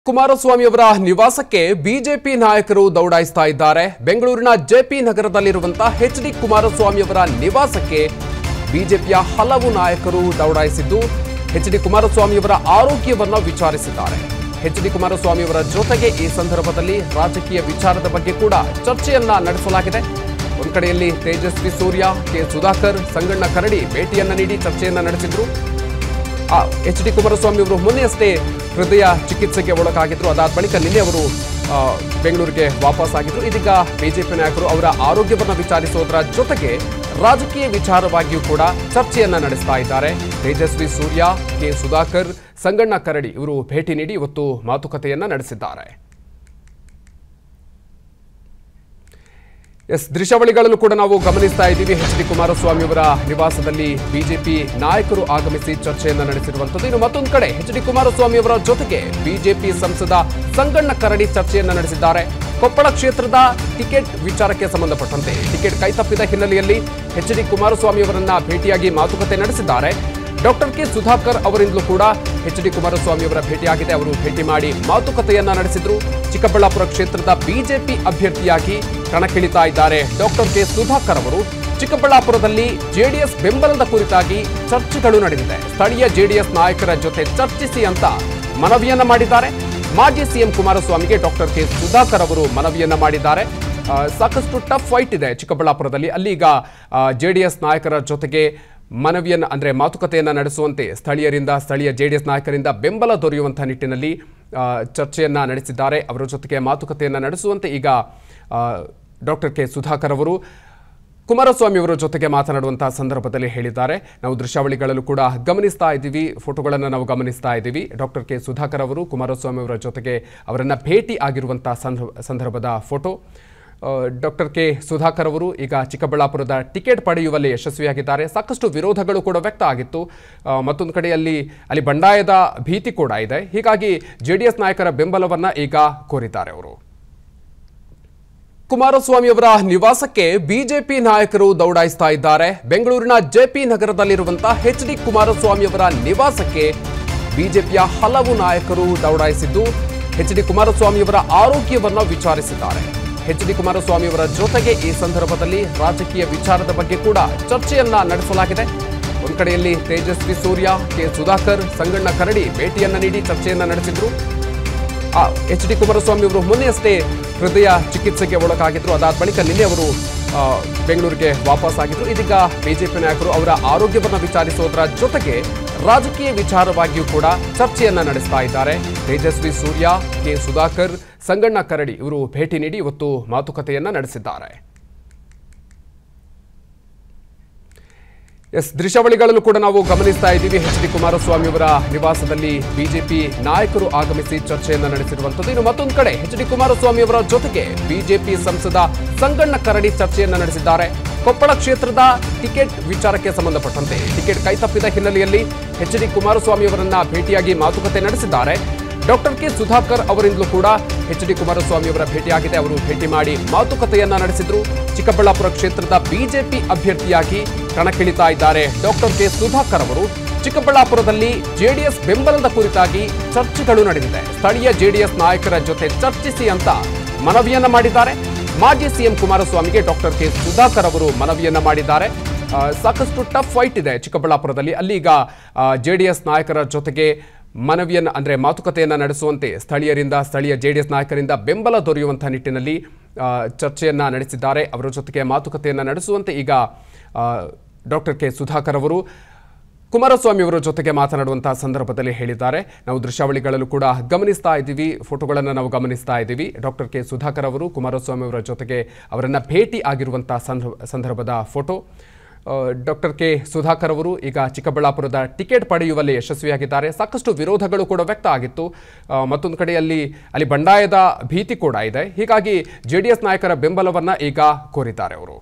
ಕುಮಾರಸ್ವಾಮಿ ಅವರ ನಿವಾಸಕ್ಕೆ ಬಿಜೆಪಿ ನಾಯಕರು ದೌಡಾಯಿಸ್ತಾ ಇದ್ದಾರೆ ಬೆಂಗಳೂರಿನ ಜೆಪಿ ನಗರದಲ್ಲಿರುವಂತಹ ಎಚ್ ಡಿ ಕುಮಾರಸ್ವಾಮಿ ಅವರ ನಿವಾಸಕ್ಕೆ ಬಿಜೆಪಿಯ ಹಲವು ನಾಯಕರು ದೌಡಾಯಿಸಿದ್ದು ಎಚ್ ಡಿ ಕುಮಾರಸ್ವಾಮಿ ಅವರ ಆರೋಗ್ಯವನ್ನ ವಿಚಾರಿಸಿದ್ದಾರೆ ಎಚ್ ಡಿ ಕುಮಾರಸ್ವಾಮಿ ಅವರ ಜೊತೆಗೆ ಈ ಸಂದರ್ಭದಲ್ಲಿ ರಾಜಕೀಯ ವಿಚಾರದ ಬಗ್ಗೆ ಕೂಡ ಚರ್ಚೆಯನ್ನ ನಡೆಸಲಾಗಿದೆ ಒಂದ್ ಕಡೆಯಲ್ಲಿ ತೇಜಸ್ವಿ ಸೂರ್ಯ ಕೆ ಸುಧಾಕರ್ ಸಂಗಣ್ಣ ಕರಡಿ ಭೇಟಿಯನ್ನ ನೀಡಿ ಚರ್ಚೆಯನ್ನ ನಡೆಸಿದ್ರು ಎಚ್ ಡಿ ಕುಮಾರಸ್ವಾಮಿ ಅವರು ಮೊನ್ನೆಯಷ್ಟೇ ಹೃದಯ ಚಿಕಿತ್ಸೆಗೆ ಒಳಗಾಗಿದ್ರು ಅದಾದ ಬಳಿಕ ನಿನ್ನೆ ಅವರು ಆ, ಬೆಂಗಳೂರಿಗೆ ವಾಪಸ್ ಆಗಿದ್ರು ಇದೀಗ ಬಿಜೆಪಿ ನಾಯಕರು ಅವರ ಆರೋಗ್ಯವನ್ನು ವಿಚಾರಿಸೋದರ ಜೊತೆಗೆ ರಾಜಕೀಯ ವಿಚಾರವಾಗಿಯೂ ಕೂಡ ಚರ್ಚೆಯನ್ನ ನಡೆಸ್ತಾ ಇದ್ದಾರೆ ತೇಜಸ್ವಿ ಸೂರ್ಯ ಕೆ ಸುಧಾಕರ್ ಸಂಗಣ್ಣ ಕರಡಿ ಇವರು ಭೇಟಿ ನೀಡಿ ಇವತ್ತು ಮಾತುಕತೆಯನ್ನ ನಡೆಸಿದ್ದಾರೆ ಎಸ್ ದೃಶ್ಯಾವಳಿಗಳಲ್ಲೂ ಕೂಡ ನಾವು ಗಮನಿಸ್ತಾ ಇದ್ದೀವಿ ಎಚ್ ಡಿ ಕುಮಾರಸ್ವಾಮಿ ಅವರ ನಿವಾಸದಲ್ಲಿ ಬಿಜೆಪಿ ನಾಯಕರು ಆಗಮಿಸಿ ಚರ್ಚೆಯನ್ನ ನಡೆಸಿರುವಂತದ್ದು ಇನ್ನು ಮತ್ತೊಂದು ಕಡೆ ಎಚ್ ಡಿ ಕುಮಾರಸ್ವಾಮಿ ಅವರ ಜೊತೆಗೆ ಬಿಜೆಪಿ ಸಂಸದ ಸಂಗಣ್ಣ ಕರಡಿ ಚರ್ಚೆಯನ್ನ ನಡೆಸಿದ್ದಾರೆ ಕೊಪ್ಪಳ ಕ್ಷೇತ್ರದ ಟಿಕೆಟ್ ವಿಚಾರಕ್ಕೆ ಸಂಬಂಧಪಟ್ಟಂತೆ ಟಿಕೆಟ್ ಕೈತಪ್ಪಿದ ಹಿನ್ನೆಲೆಯಲ್ಲಿ ಎಚ್ ಡಿ ಕುಮಾರಸ್ವಾಮಿ ಅವರನ್ನ ಭೇಟಿಯಾಗಿ ಮಾತುಕತೆ ನಡೆಸಿದ್ದಾರೆ ಡಾಕ್ಟರ್ ಕೆ ಸುಧಾಕರ್ ಅವರಿಂದಲೂ ಕೂಡ ಎಚ್ ಡಿ ಕುಮಾರಸ್ವಾಮಿ ಅವರ ಭೇಟಿಯಾಗಿದೆ ಅವರು ಭೇಟಿ ಮಾಡಿ ಮಾತುಕತೆಯನ್ನ ನಡೆಸಿದ್ರು ಚಿಕ್ಕಬಳ್ಳಾಪುರ ಕ್ಷೇತ್ರದ ಬಿಜೆಪಿ ಅಭ್ಯರ್ಥಿಯಾಗಿ ಕಣಕ್ಕಿಳಿತಾ ಇದ್ದಾರೆ ಡಾಕ್ಟರ್ ಕೆ ಸುಧಾಕರ್ ಅವರು ಚಿಕ್ಕಬಳ್ಳಾಪುರದಲ್ಲಿ ಜೆಡಿಎಸ್ ಬೆಂಬಲದ ಕುರಿತಾಗಿ ಚರ್ಚೆಗಳು ನಡೆದಿದೆ ಸ್ಥಳೀಯ ಜೆಡಿಎಸ್ ನಾಯಕರ ಜೊತೆ ಚರ್ಚಿಸಿ ಅಂತ ಮನವಿಯನ್ನ ಮಾಡಿದ್ದಾರೆ ಮಾಜಿ ಸಿಎಂ ಕುಮಾರಸ್ವಾಮಿಗೆ ಡಾಕ್ಟರ್ ಕೆ ಸುಧಾಕರ್ ಅವರು ಮನವಿಯನ್ನ ಮಾಡಿದ್ದಾರೆ ಆ, ಸಾಕಷ್ಟು ಟಫ್ ಫೈಟ್ ಇದೆ ಚಿಕ್ಕಬಳ್ಳಾಪುರದಲ್ಲಿ ಅಲ್ಲಿ ಈಗ ಜೆಡಿಎಸ್ ನಾಯಕರ ಜೊತೆಗೆ ಮನವಿಯನ್ನು ಅಂದರೆ ಮಾತುಕತೆಯನ್ನು ನಡೆಸುವಂತೆ ಸ್ಥಳೀಯರಿಂದ ಸ್ಥಳೀಯ ಜೆಡಿಎಸ್ ನಾಯಕರಿಂದ ಬೆಂಬಲ ದೊರೆಯುವಂಥ ನಿಟ್ಟಿನಲ್ಲಿ ಆ, ಚರ್ಚೆಯನ್ನ ನಡೆಸಿದ್ದಾರೆ ಅವರ ಜೊತೆಗೆ ಮಾತುಕತೆಯನ್ನು ನಡೆಸುವಂತೆ ಈಗ ಡಾಕ್ಟರ್ ಕೆ ಸುಧಾಕರ್ ಅವರು ಕುಮಾರಸ್ವಾಮಿ ಅವರ ಜೊತೆಗೆ ಮಾತನಾಡುವಂತಹ ಸಂದರ್ಭದಲ್ಲಿ ಹೇಳಿದ್ದಾರೆ ನಾವು ದೃಶ್ಯಾವಳಿಗಳಲ್ಲೂ ಕೂಡ ಗಮನಿಸ್ತಾ ಇದ್ದೀವಿ ಫೋಟೋಗಳನ್ನು ನಾವು ಗಮನಿಸ್ತಾ ಇದ್ದೀವಿ ಡಾಕ್ಟರ್ ಕೆ ಸುಧಾಕರ್ ಅವರು ಕುಮಾರಸ್ವಾಮಿ ಅವರ ಜೊತೆಗೆ ಅವರನ್ನ ಭೇಟಿ ಆಗಿರುವಂತಹ ಸಂದರ್ಭ ಸಂದರ್ಭದ ಫೋಟೋ ಡಾಕ್ಟರ್ ಕೆ ಸುಧಾಕರ್ ಅವರು ಈಗ ಚಿಕ್ಕಬಳ್ಳಾಪುರದ ಟಿಕೆಟ್ ಪಡೆಯುವಲ್ಲಿ ಯಶಸ್ವಿಯಾಗಿದ್ದಾರೆ ಸಾಕಷ್ಟು ವಿರೋಧಗಳು ಕೂಡ ವ್ಯಕ್ತ ಆಗಿತ್ತು ಆ, ಮತ್ತೊಂದು ಕಡೆಯಲ್ಲಿ ಅಲ್ಲಿ ಬಂಡಾಯದ ಭೀತಿ ಕೂಡ ಇದೆ ಹೀಗಾಗಿ ಜೆಡಿಎಸ್ ನಾಯಕರ ಬೆಂಬಲವನ್ನ ಈಗ ಕೋರಿದ್ದಾರೆ ಅವರು ಕುಮಾರಸ್ವಾಮಿ ಅವರ ನಿವಾಸಕ್ಕೆ ಬಿಜೆಪಿ ನಾಯಕರು ದೌಡಾಯಿಸ್ತಾ ಇದ್ದಾರೆ ಬೆಂಗಳೂರಿನ ಜೆಪಿ ನಗರದಲ್ಲಿರುವಂತಹ ಎಚ್ ಡಿ ಕುಮಾರಸ್ವಾಮಿ ಅವರ ನಿವಾಸಕ್ಕೆ ಬಿಜೆಪಿಯ ಹಲವು ನಾಯಕರು ದೌಡಾಯಿಸಿದ್ದು ಎಚ್ ಡಿ ಕುಮಾರಸ್ವಾಮಿ ಅವರ ಆರೋಗ್ಯವನ್ನ ವಿಚಾರಿಸಿದ್ದಾರೆ ಎಚ್ ಡಿ ಕುಮಾರಸ್ವಾಮಿ ಅವರ ಜೊತೆಗೆ ಈ ಸಂದರ್ಭದಲ್ಲಿ ರಾಜಕೀಯ ವಿಚಾರದ ಬಗ್ಗೆ ಕೂಡ ಚರ್ಚೆಯನ್ನ ನಡೆಸಲಾಗಿದೆ ಒಂದ್ ಕಡೆಯಲ್ಲಿ ತೇಜಸ್ವಿ ಸೂರ್ಯ ಕೆ ಸುಧಾಕರ್ ಸಂಗಣ್ಣ ಕರಡಿ ಭೇಟಿಯನ್ನ ನೀಡಿ ಚರ್ಚೆಯನ್ನ ನಡೆಸಿದ್ರು ಎಚ್ ಡಿ ಕುಮಾರಸ್ವಾಮಿ ಅವರು ಮೊನ್ನೆಯಷ್ಟೇ ಹೃದಯ ಚಿಕಿತ್ಸೆಗೆ ಒಳಗಾಗಿದ್ರು ಅದಾದ ಬಳಿಕ ನಿನ್ನೆ ಅವರು ಆ, ಬೆಂಗಳೂರಿಗೆ ವಾಪಸ್ ಆಗಿದ್ರು ಇದೀಗ ಬಿಜೆಪಿ ನಾಯಕರು ಅವರ ಆರೋಗ್ಯವನ್ನು ವಿಚಾರಿಸೋದರ ಜೊತೆಗೆ ರಾಜಕೀಯ ವಿಚಾರವಾಗಿಯೂ ಕೂಡ ಚರ್ಚೆಯನ್ನ ನಡೆಸ್ತಾ ಇದ್ದಾರೆ ತೇಜಸ್ವಿ ಸೂರ್ಯ ಕೆ ಸುಧಾಕರ್ ಸಂಗಣ್ಣ ಕರಡಿ ಇವರು ಭೇಟಿ ನೀಡಿ ಇವತ್ತು ಮಾತುಕತೆಯನ್ನ ನಡೆಸಿದ್ದಾರೆ ಎಸ್ ದೃಶ್ಯಾವಳಿಗಳಲ್ಲೂ ಕೂಡ ನಾವು ಗಮನಿಸ್ತಾ ಇದ್ದೀವಿ ಎಚ್ ಡಿ ಕುಮಾರಸ್ವಾಮಿ ಅವರ ನಿವಾಸದಲ್ಲಿ ಬಿಜೆಪಿ ನಾಯಕರು ಆಗಮಿಸಿ ಚರ್ಚೆಯನ್ನ ನಡೆಸಿರುವಂತದ್ದು ಇನ್ನು ಮತ್ತೊಂದು ಕಡೆ ಎಚ್ ಡಿ ಕುಮಾರಸ್ವಾಮಿ ಅವರ ಜೊತೆಗೆ ಬಿಜೆಪಿ ಸಂಸದ ಸಂಗಣ್ಣ ಕರಡಿ ಚರ್ಚೆಯನ್ನ ನಡೆಸಿದ್ದಾರೆ ಕೊಪ್ಪಳ ಕ್ಷೇತ್ರದ ಟಿಕೆಟ್ ವಿಚಾರಕ್ಕೆ ಸಂಬಂಧಪಟ್ಟಂತೆ ಟಿಕೆಟ್ ಕೈತಪ್ಪಿದ ಹಿನ್ನೆಲೆಯಲ್ಲಿ ಎಚ್ ಡಿ ಕುಮಾರಸ್ವಾಮಿ ಅವರನ್ನ ಭೇಟಿಯಾಗಿ ಮಾತುಕತೆ ನಡೆಸಿದ್ದಾರೆ ಡಾಕ್ಟರ್ ಕೆ ಸುಧಾಕರ್ ಅವರಿಂದಲೂ ಕೂಡ ಎಚ್ ಡಿ ಕುಮಾರಸ್ವಾಮಿ ಅವರ ಭೇಟಿಯಾಗಿದೆ ಅವರು ಭೇಟಿ ಮಾಡಿ ಮಾತುಕತೆಯನ್ನ ನಡೆಸಿದ್ರು ಚಿಕ್ಕಬಳ್ಳಾಪುರ ಕ್ಷೇತ್ರದ ಬಿಜೆಪಿ ಅಭ್ಯರ್ಥಿಯಾಗಿ ಕಣಕ್ಕಿಳಿತಾ ಇದ್ದಾರೆ ಡಾಕ್ಟರ್ ಕೆ ಸುಧಾಕರ್ ಅವರು ಚಿಕ್ಕಬಳ್ಳಾಪುರದಲ್ಲಿ ಜೆಡಿಎಸ್ ಬೆಂಬಲದ ಕುರಿತಾಗಿ ಚರ್ಚೆಗಳು ನಡೆದಿದೆ ಸ್ಥಳೀಯ ಜೆಡಿಎಸ್ ನಾಯಕರ ಜೊತೆ ಚರ್ಚಿಸಿ ಅಂತ ಮನವಿಯನ್ನ ಮಾಡಿದ್ದಾರೆ ಮಾಜಿ ಸಿಎಂ ಕುಮಾರಸ್ವಾಮಿಗೆ ಡಾಕ್ಟರ್ ಕೆ ಸುಧಾಕರ್ ಅವರು ಮನವಿಯನ್ನ ಮಾಡಿದ್ದಾರೆ ಆ, ಸಾಕಷ್ಟು ಟಫ್ ಫೈಟ್ ಇದೆ ಚಿಕ್ಕಬಳ್ಳಾಪುರದಲ್ಲಿ ಅಲ್ಲಿ ಈಗ ಜೆಡಿಎಸ್ ನಾಯಕರ ಜೊತೆಗೆ ಮನವಿಯನ್ನ ಅಂದರೆ ಮಾತುಕತೆಯನ್ನ ನಡೆಸುವಂತೆ ಸ್ಥಳೀಯರಿಂದ ಸ್ಥಳೀಯ ಜೆಡಿಎಸ್ ನಾಯಕರಿಂದ ಬೆಂಬಲ ದೊರೆಯುವಂತಹ ನಿಟ್ಟಿನಲ್ಲಿ ಆ, ಚರ್ಚೆಯನ್ನ ನಡೆಸಿದ್ದಾರೆ ಅವರ ಜೊತೆಗೆ ಮಾತುಕತೆಯನ್ನ ನಡೆಸುವಂತೆ ಈಗ ಡಾಕ್ಟರ್ ಕೆ ಸುಧಾಕರ್ ಅವರು ಕುಮಾರಸ್ವಾಮಿ ಅವರ ಜೊತೆಗೆ ಮಾತನಾಡುವಂತಹ ಸಂದರ್ಭದಲ್ಲಿ ಹೇಳಿದ್ದಾರೆ ನಾವು ದೃಶ್ಯಾವಳಿಗಳಲ್ಲೂ ಕೂಡ ಗಮನಿಸ್ತಾ ಇದ್ದೀವಿ ಫೋಟೋಗಳನ್ನು ನಾವು ಗಮನಿಸ್ತಾ ಇದ್ದೀವಿ ಡಾಕ್ಟರ್ ಕೆ ಸುಧಾಕರ್ ಅವರು ಕುಮಾರಸ್ವಾಮಿ ಅವರ ಜೊತೆಗೆ ಅವರನ್ನ ಭೇಟಿ ಆಗಿರುವಂತಹ ಸಂದರ್ಭ ಸಂದರ್ಭದ ಫೋಟೋ ಆ, ಡಾಕ್ಟರ್ ಕೆ ಸುಧಾಕರ್ ಅವರು ಈಗ ಚಿಕ್ಕಬಳ್ಳಾಪುರದ ಟಿಕೆಟ್ ಪಡೆಯುವಲ್ಲಿ ಯಶಸ್ವಿಯಾಗಿದ್ದಾರೆ ಸಾಕಷ್ಟು ವಿರೋಧಗಳು ಕೂಡ ವ್ಯಕ್ತ ಆಗಿತ್ತು ಆ, ಮತ್ತೊಂದು ಕಡೆಯಲ್ಲಿ ಅಲ್ಲಿ ಬಂಡಾಯದ ಭೀತಿ ಕೂಡ ಇದೆ ಹೀಗಾಗಿ ಜೆಡಿಎಸ್ ನಾಯಕರ ಬೆಂಬಲವನ್ನ ಈಗ ಕೋರಿದ್ದಾರೆ ಅವರು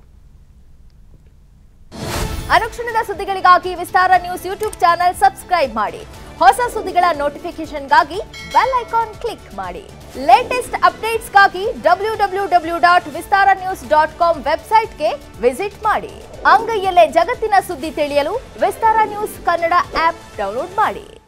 ಅನುಕ್ಷಣದ ಸುದ್ದಿಗಳಿಗಾಗಿ Vistara news YouTube channel subscribe ಮಾಡಿ ಹೊಸ ಸುದ್ದಿಗಳ ನೋಟಿಫಿಕೇಶನ್ಗಾಗಿ ಬೆಲ್ ಐಕಾನ್ ಕ್ಲಿಕ್ ಮಾಡಿ ಲೇಟೆಸ್ಟ್ ಅಪ್ಡೇಟ್ಸ್ಗಾಗಿ W W W dot Vistara news dot com ವೆಬ್ಸೈಟ್ಗೆ ವಿಸಿಟ್ ಮಾಡಿ ಅಂಗೈಯಲ್ಲೇ ಜಗತ್ತಿನ ಸುದ್ದಿ ತಿಳಿಯಲು Vistara news Kannada app download ಮಾಡಿ